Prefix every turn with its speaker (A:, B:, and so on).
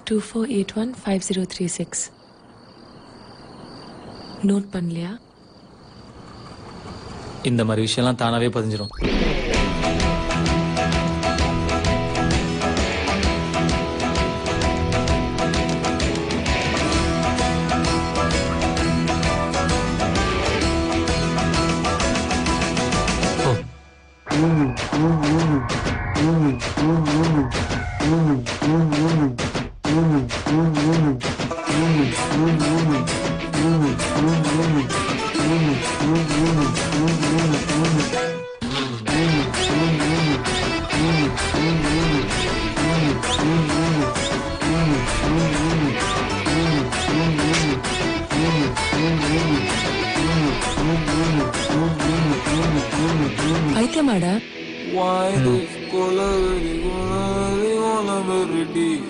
A: two four eight one five zero three six note பண்ணலையா
B: இந்த மாதிரி விஷயம்லாம் தானாவே பதிஞ்சிரும்
A: பைத்தியமாடா
C: Why this color, color, color,